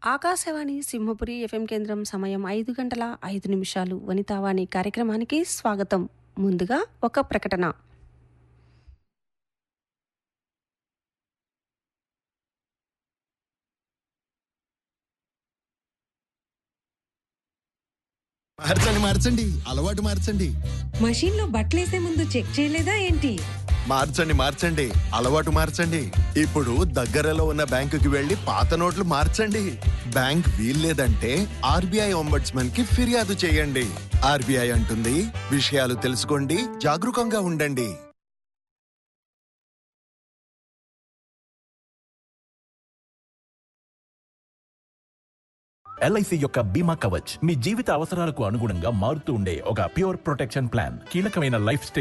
Akashvani Simhapuri FM కేంద్రం సమయం ఐదు గంటల ఐదు నిమిషాలు వనితావాణి కార్యక్రమానికి స్వాగతం ముందుగా ఒక ప్రకటన మార్చండి మార్చండి అలవాటు మార్చండి మషీన్ లో బట్టలేసే ముందు చెక్ చేయలేదా ఏంటి మార్చండి మార్చండి అలవాటు మార్చండి ఇప్పుడు దగ్గరలో ఉన్న బ్యాంకుకి వెళ్లి పాత నోట్లు మార్చండి బ్యాంక్ వీల్లేదంటే ఆర్బీఐ ఒంబడ్స్మన్ కి ఫిర్యాదు చేయండి ఆర్బీఐ అంటుంది విషయాలు తెలుసుకోండి జాగరూకంగా ఉండండి ఎల్ఐసి యొక్క బీమా కవచ్ మీ జీవిత అవసరాలకు అనుగుణంగా మారుతూ ఉండే ఒక ప్యూర్ ప్రొటెక్షన్ ప్లాన్ కీలకమైన లైఫ్ స్టైల్